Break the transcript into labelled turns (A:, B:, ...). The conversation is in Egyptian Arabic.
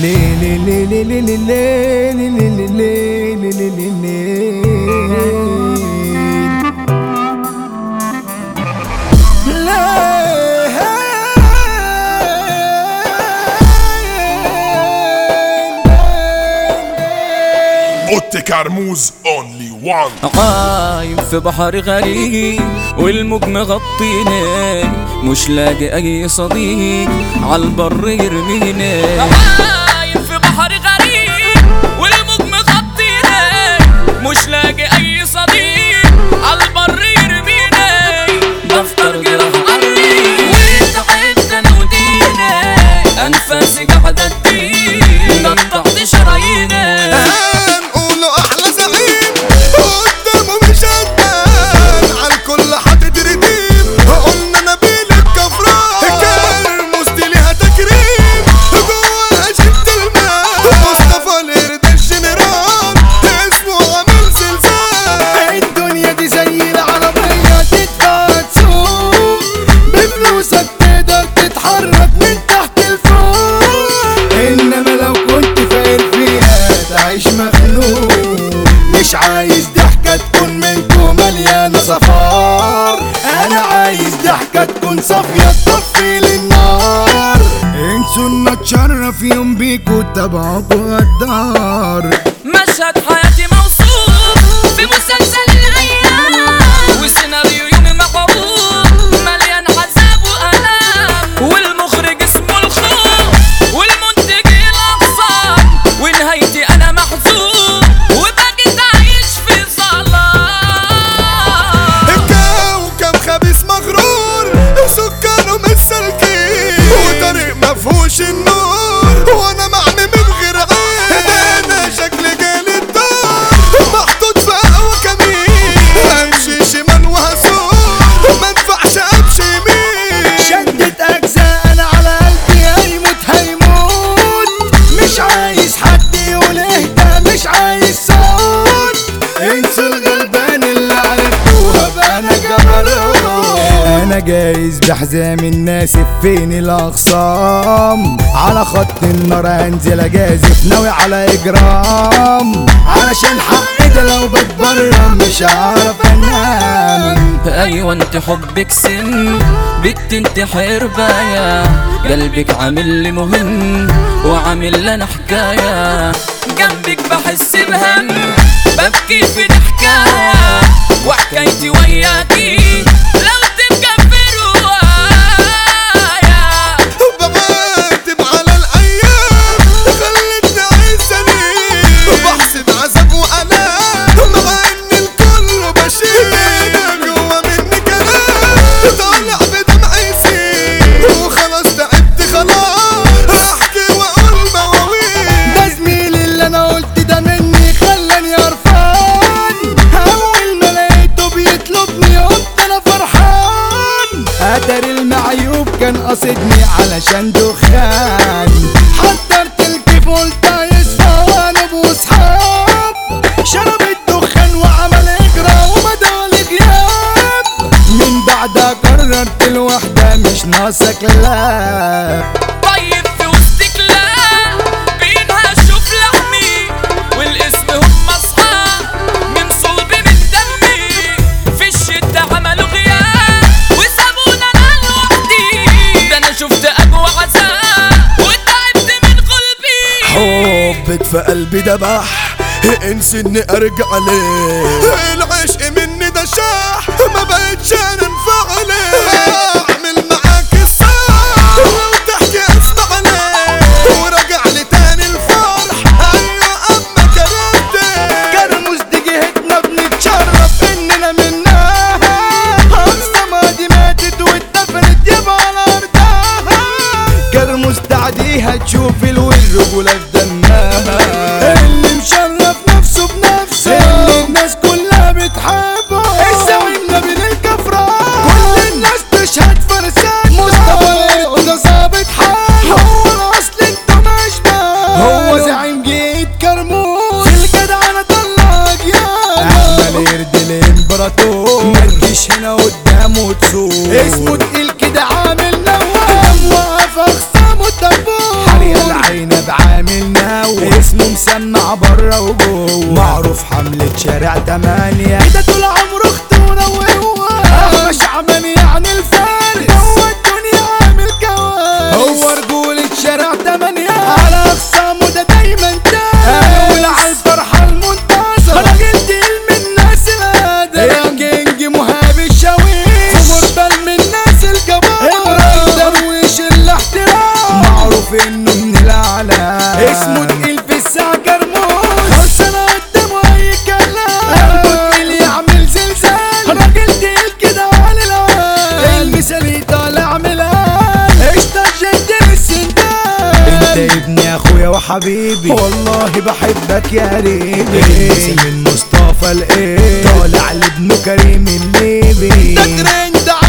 A: ليه ليه ليه ليه ليه ليه ليه ليه ليه ليه ليه ليه ليه
B: اوتي كرموز اونلي وان
C: عايم في بحر غريب والموج مغطيني مش لاقي اي صديق عالبر يرميني عايم في بحر غريب والموج مغطيني مش لاقي اي صديق عالبر يرميني دفتر جرح قري وتعبت انا وديني انفاسي قاعدة تدين قطعت شراييني
D: هنقوله احلى زعيم قدامه مش هتبان على الكل حاطط رديم قلنا نبيل الكفران كرموز دي ليها تكريم جواها شفت الماء مصطفى القرد الجنرال اسمه عامل زلزال
A: الدنيا دي زي العربية تدفع تسوق بفلوسك تقدر تتحرك من تحت الفوق انما لو كنت فاير فيها تعيش مخنوق مش عايز ضحكة تكون منكم مليانة صفار انا عايز ضحكة تكون صافية تطفي للنار انسوا ان اتشرف يوم بيكوا تبعكوا غدار
C: مشهد حياتي موصوف في مسلسل الايام وسيناريو يومي محبوب مليان عذاب والام والمخرج اسمه الخوف والمنتج الاقصى ونهايتي انا محزون وبقيت عايش في ظلام
D: الكوكب خبيث مغرور وسكانه مش سالكين وطريق مفهوش النور وانا معمي من غير عين انا شكلي جالي الدار محطوط في قهوة كمين امشي شمال وهسوق ما ينفعش امشي يمين
A: شدت اجزاء انا على قلبي هيموت هيموت مش عايز حد يقول اهدى مش عايز صوت انسوا الغلبان اللي عرفتوها بقى انا جبروت انا جايز بحزام الناس فين الاخصام على خط النار انزل اجازف ناوي على اجرام علشان حقي ده لو بتبرم مش هعرف انام
C: ايوه انت حبك سن بنت انت حرباية قلبك عامل لي مهم وعامل لنا حكاية جنبك بحس بهم ببكي في ضحكاية وحكايتي وياكي لو تبقى في رواية
D: بعاتب على الايام خلتني عايز سنين بحسب عذاب والام مع ان الكل بشيل جوا مني كلام طالع بدمع يسيل وخلاص تعبت خلاص احكي واقول مواويل
A: ده زميلي اللي انا قلت ده مني خلاني قرفان اول ما لقيته بيطلبني قلت انا فرحان قدر المعيوب كان قاصدني علشان دخان حضرت الكيف قلت يصفى وانا بوصحاب شرب الدخان وعمل اجرا وبدا غياب من بعدها قررت الوحدة مش ناقصة كلاب
C: طيب في وسط كلاب بينها شوف لحمي والاسم هم اصحاب من صلبي من دمي في الشدة عملوا غياب وسابونا انا لوحدي ده انا شفت اقوى عذاب وتعبت من قلبي
D: حبك في قلبي دبح انسي اني ارجع ليه العشق مني ده شاح ما بقتش انا انفع ليه اعمل معاك الصح لو تحكي اسمع ليه وراجع لي تاني الفرح ايوه اما كرهتك
A: كرموز دي جهتنا بنتشرف اننا منها اقصى ما دي ماتت واتدفنت يبقى على ارضها كرموز تعديها تشوف الرجولة في دمها اللي مشرف نفسه بنفسه اللي الناس كلها بتحبه الزمن بين الكفران كل الناس تشهد فرسان مصطفى ده ظابط حال هو الاصل انت مش هو زعيم جيت كرموز في الجدع انا طلع اجيال احمد قرد الامبراطور متجيش هنا قدامه تسوق اسمه تقيل كده عامل نوام واقف اخصامه الدبور حريق العنب عامل تمانية كده طول عمره اختونا وهو مش عمل يعني الفارس هو الدنيا عامل كوارث هو رجولة شارع تمانية على أقسامه ده دايما تاني ولع الفرحة المنتظرة راجل تقيل من الناس الهادرة يا كينج مهاب الشاويش ومقبل من الناس الجبارة إبراهيم درويش الاحترام معروف إنه من الأعلى اسمه تقيل في الساعة كرموز خلصنا قدامه أي كلام قلبه تقيل يعمل زلزال راجل تقيل كده على العال المثالي طالع ملال قشطة جد السندال انت ابني اخويا وحبيبي والله بحبك يا ريبي من مصطفى الايه طالع لابنه كريم الليبي ده ترند